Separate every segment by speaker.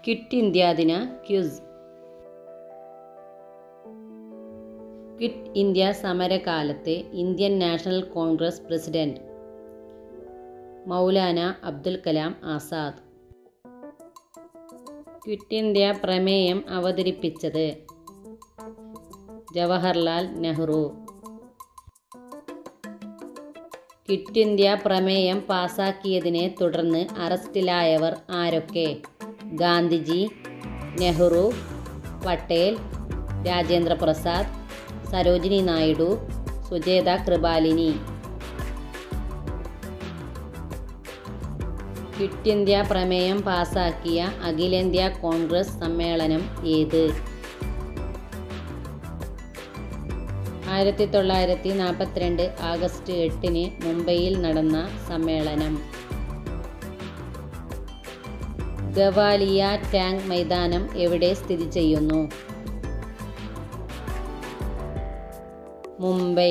Speaker 1: quit India ദിന quiz quit India സമരകാലത്തെ Indian National Congress president Maulana Abdul Kalam Azad quit India പ്രമേയം അവതരിപ്പിച്ചത് ജവഹർലാൽ നെഹ്റു ക്വിറ്റ് ഇന്ത്യ പ്രമേയം പാസാക്കിയതിനെ തുടർന്ന് അറസ്റ്റിലായവർ ആരൊക്കെ ഗാന്ധിജി നെഹ്റു പട്ടേൽ രാജേന്ദ്ര പ്രസാദ് സരോജിനി നായിഡു സുജേത കൃപാലിനി ക്വിറ്റ് ഇന്ത്യ പ്രമേയം പാസാക്കിയ അഖിലേന്ത്യാ കോൺഗ്രസ് സമ്മേളനം ഏത് ആയിരത്തി തൊള്ളായിരത്തി നാൽപ്പത്തിരണ്ട് ആഗസ്റ്റ് എട്ടിന് മുംബൈയിൽ നടന്ന സമ്മേളനം ഗവാലിയ ടാങ്ക് മൈതാനം എവിടെ സ്ഥിതി ചെയ്യുന്നു മുംബൈ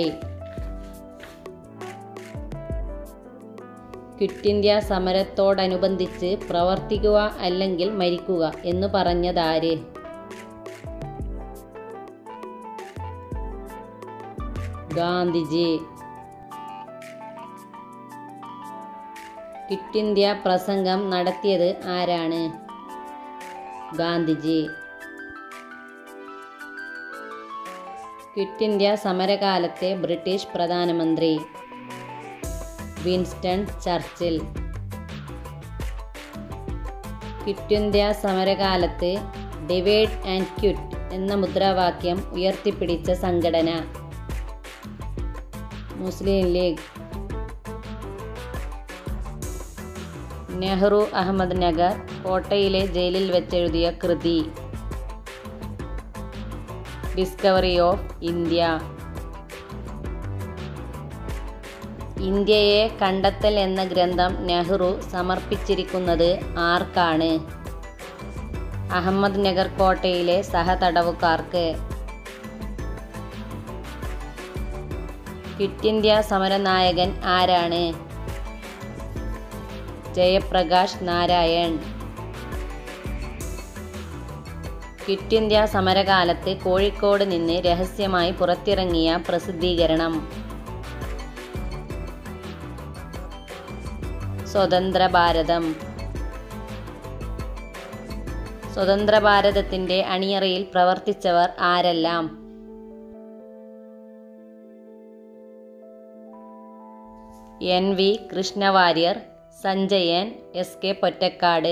Speaker 1: ക്വിറ്റ് ഇന്ത്യ സമരത്തോടനുബന്ധിച്ച് പ്രവർത്തിക്കുക അല്ലെങ്കിൽ മരിക്കുക എന്ന് പറഞ്ഞതാര് ഗാന്ധിജി ക്വിറ്റ് ഇന്ത്യ പ്രസംഗം നടത്തിയത് ആരാണ് ഗാന്ധിജി ക്വിറ്റ് ഇന്ത്യ സമരകാലത്തെ ബ്രിട്ടീഷ് പ്രധാനമന്ത്രി വിൻസ്റ്റൺ ചർച്ചിൽ ക്വിറ്റ് ഇന്ത്യ സമരകാലത്ത് ഡിവൈഡ് ആൻഡ് ക്വിറ്റ് എന്ന മുദ്രാവാക്യം ഉയർത്തിപ്പിടിച്ച സംഘടന Muslim League Nehru Ahmednagar കോട്ടയിലെ ജയിലിൽ വെച്ചെഴുതിയ കൃതി ഡിസ്കവറി ഓഫ് ഇന്ത്യ ഇന്ത്യയെ കണ്ടെത്തൽ എന്ന ഗ്രന്ഥം നെഹ്റു സമർപ്പിച്ചിരിക്കുന്നത് ആർക്കാണ് അഹമ്മദ് നഗർ കോട്ടയിലെ സഹതടവുകാർക്ക് ക്വിറ്റ് ഇന്ത്യ സമരനായകൻ ആരാണ് ജയപ്രകാശ് നാരായൺ ക്വിറ്റ് ഇന്ത്യ സമരകാലത്ത് കോഴിക്കോട് നിന്ന് രഹസ്യമായി പുറത്തിറങ്ങിയ പ്രസിദ്ധീകരണം സ്വതന്ത്ര ഭാരതം സ്വതന്ത്ര ഭാരതത്തിൻ്റെ അണിയറയിൽ പ്രവർത്തിച്ചവർ ആരെല്ലാം N V Krishna Warrier Sanjayan S K Pottekkatt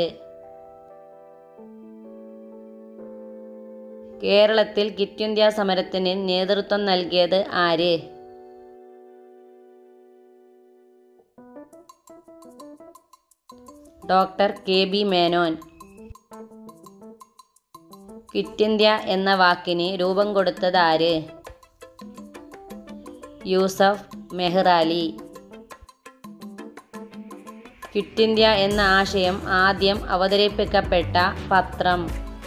Speaker 1: കേരളത്തിൽ ക്വിറ്റ് ഇന്ത്യ സമരത്തിന് നേതൃത്വം നൽകിയത് ആര് doctor K B Menon quit India എന്ന വാക്കിന് രൂപം കൊടുത്തത് ആര് യൂസഫ് മെഹ്റാലി ക്വിറ്റ് ഇന്ത്യ എന്ന ആശയം ആദ്യം അവതരിപ്പിക്കപ്പെട്ട പത്രം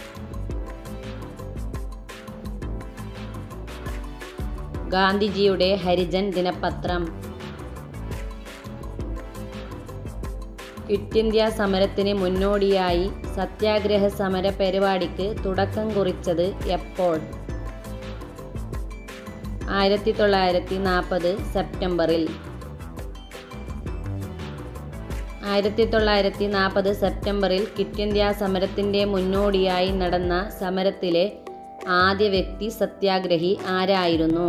Speaker 1: ഗാന്ധിജിയുടെ ഹരിജൻ ദിനപത്രം ക്വിറ്റ് ഇന്ത്യ സമരത്തിന് മുന്നോടിയായി സത്യാഗ്രഹ സമര പരിപാടിക്ക് തുടക്കം കുറിച്ചത് എപ്പോൾ ആയിരത്തി തൊള്ളായിരത്തി നാൽപ്പത് സെപ്റ്റംബറിൽ ആയിരത്തി തൊള്ളായിരത്തി നാൽപ്പത് സെപ്റ്റംബറിൽ ക്വിറ്റ് ഇന്ത്യ സമരത്തിൻ്റെ മുന്നോടിയായി നടന്ന സമരത്തിലെ ആദ്യ വ്യക്തി സത്യാഗ്രഹി ആരായിരുന്നു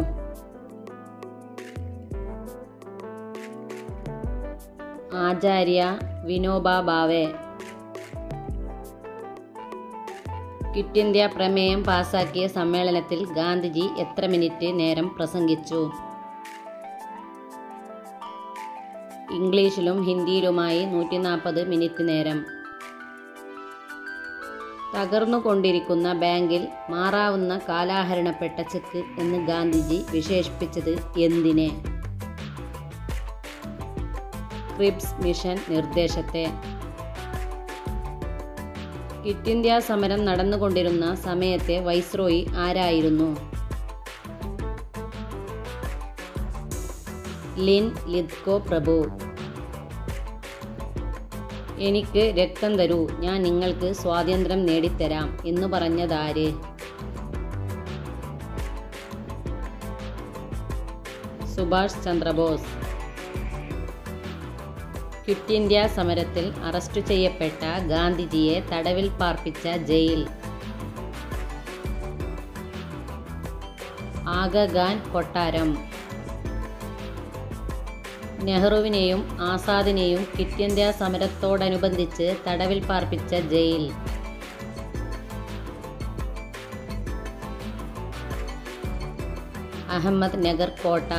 Speaker 1: ആചാര്യ വിനോബ ഭാവെ ക്വിറ്റ് ഇന്ത്യ പ്രമേയം പാസാക്കിയ സമ്മേളനത്തിൽ ഗാന്ധിജി എത്ര മിനിറ്റ് നേരം പ്രസംഗിച്ചു ഇംഗ്ലീഷിലും ഹിന്ദിയിലുമായി നൂറ്റി നാൽപ്പത് മിനിറ്റ് നേരം തകർന്നുകൊണ്ടിരിക്കുന്ന ബാങ്കിൽ മാറാവുന്ന കാലാഹരണപ്പെട്ട ചെക്ക് എന്ന് ഗാന്ധിജി വിശേഷിപ്പിച്ചത് എന്തിനെ ക്രിപ്സ് മിഷൻ നിർദ്ദേശത്തെ ക്വിറ്റ് ഇന്ത്യ സമരം നടന്നുകൊണ്ടിരുന്ന സമയത്തെ വൈസ്രോയി ആരായിരുന്നു ലിൻ ലിത്കോ പ്രഭു എനിക്ക് രക്തം തരൂ ഞാൻ നിങ്ങൾക്ക് സ്വാതന്ത്ര്യം നേടിത്തരാം എന്ന് പറഞ്ഞതാര് സുഭാഷ് ചന്ദ്രബോസ് ക്വിറ്റ് ഇന്ത്യ സമരത്തിൽ അറസ്റ്റ് ചെയ്യപ്പെട്ട ഗാന്ധിജിയെ തടവിൽ പാർപ്പിച്ച ജയിൽ ആഗഖാൻ കൊട്ടാരം നെഹ്റുവിനെയും ആസാദിനെയും ക്വിറ്റ് ഇന്ത്യ സമരത്തോടനുബന്ധിച്ച് തടവിൽ പാർപ്പിച്ച ജയിൽ അഹമ്മദ് നഗർ കോട്ട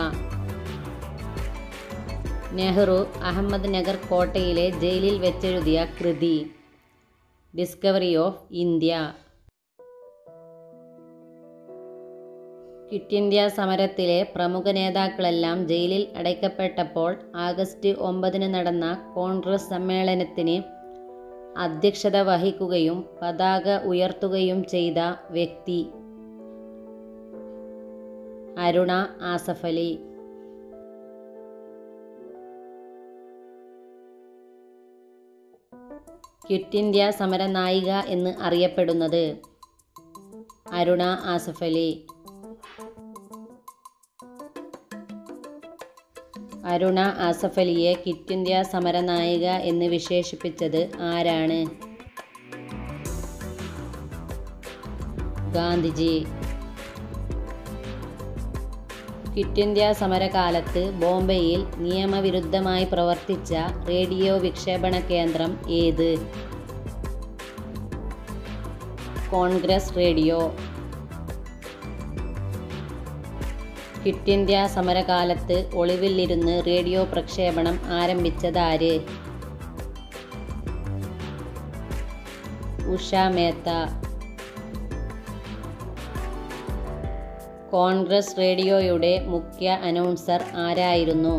Speaker 1: നെഹ്റു അഹമ്മദ് നഗർ കോട്ടയിലെ ജയിലിൽ വെച്ചെഴുതിയ കൃതി discovery of India quit India സമരത്തിലെ പ്രമുഖ നേതാക്കളെല്ലാം ജയിലിൽ അടയ്ക്കപ്പെട്ടപ്പോൾ ആഗസ്റ്റ് ഒമ്പതിന് നടന്ന കോൺഗ്രസ് സമ്മേളനത്തിന് അധ്യക്ഷത വഹിക്കുകയും പതാക ഉയർത്തുകയും ചെയ്ത വ്യക്തി അരുണ ആസഫലി ക്വിറ്റ് ഇന്ത്യ സമര നായിക എന്ന് അറിയപ്പെടുന്നത് അരുണ ആസഫലി അരുണ ആസഫലിയെ ക്വിറ്റ് ഇന്ത്യ സമര നായിക എന്ന് വിശേഷിപ്പിച്ചത് ആരാണ് ഗാന്ധിജി ക്വിറ്റ് ഇന്ത്യ സമരകാലത്ത് ബോംബെയിൽ നിയമവിരുദ്ധമായി പ്രവർത്തിച്ച റേഡിയോ വിക്ഷേപണ കേന്ദ്രം ഏത് കോൺഗ്രസ് റേഡിയോ ക്വിറ്റ് ഇന്ത്യ സമരകാലത്ത് ഒളിവിലിരുന്ന് റേഡിയോ പ്രക്ഷേപണം ആരംഭിച്ചതാര് ഉഷ മേത്ത കോൺഗ്രസ് റേഡിയോയുടെ മുഖ്യ അനൗൺസർ ആരായിരുന്നു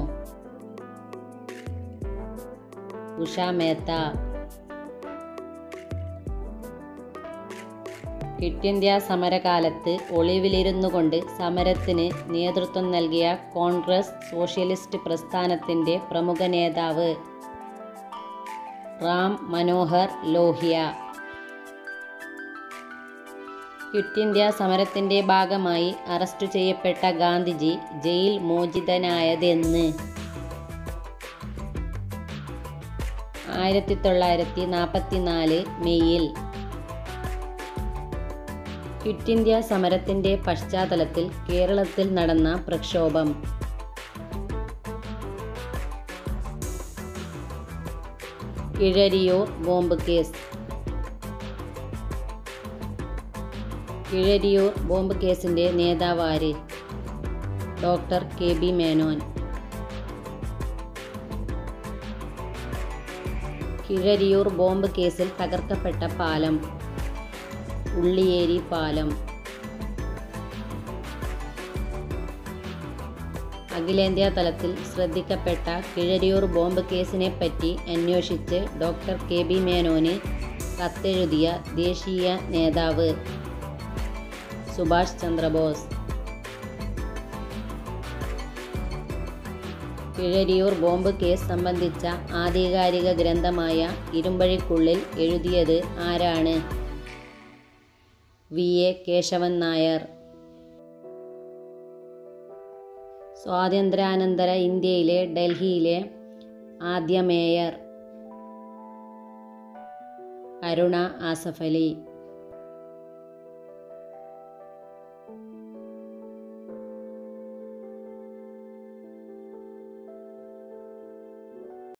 Speaker 1: ഉഷ മേത്ത ക്വിറ്റ് ഇന്ത്യ സമരകാലത്ത് ഒളിവിലിരുന്നു കൊണ്ട് സമരത്തിന് നേതൃത്വം നൽകിയ കോൺഗ്രസ് സോഷ്യലിസ്റ്റ് പ്രസ്ഥാനത്തിൻ്റെ പ്രമുഖ നേതാവ് റാം മനോഹർ ലോഹ്യ ക്വിറ്റ് ഇന്ത്യ സമരത്തിൻ്റെ ഭാഗമായി അറസ്റ്റ് ചെയ്യപ്പെട്ട ഗാന്ധിജി ജയിൽ മോചിതനായതെന്ന് ആയിരത്തി തൊള്ളായിരത്തി നാൽപ്പത്തി നാല് മെയ്യിൽ ക്വിറ്റ് ഇന്ത്യ സമരത്തിൻ്റെ പശ്ചാത്തലത്തിൽ കേരളത്തിൽ നടന്ന പ്രക്ഷോഭം Keezhariyur bomb case Keezhariyur bomb കേസിൻ്റെ നേതാവ് ആര് doctor K B Menon Keezhariyur bomb കേസിൽ തകർക്കപ്പെട്ട പാലം ഉള്ളിയേരി പാലം അഖിലേന്ത്യാ തലത്തിൽ ശ്രദ്ധിക്കപ്പെട്ട കിഴരിയൂർ ബോംബ് കേസിനെപ്പറ്റി അന്വേഷിച്ച് ഡോക്ടർ കെ ബി മേനോന് കത്തെഴുതിയ ദേശീയ നേതാവ് സുഭാഷ് ചന്ദ്രബോസ് കിഴരിയൂർ ബോംബ് കേസ് സംബന്ധിച്ച ആധികാരിക ഗ്രന്ഥമായ ഇരുമ്പഴിക്കുള്ളിൽ എഴുതിയത് ആരാണ് വി എ കേശവൻ നായർ സ്വാതന്ത്ര്യാനന്തര ഇന്ത്യയിലെ ഡൽഹിയിലെ ആദ്യ മേയർ അരുണ ആസഫ് അലി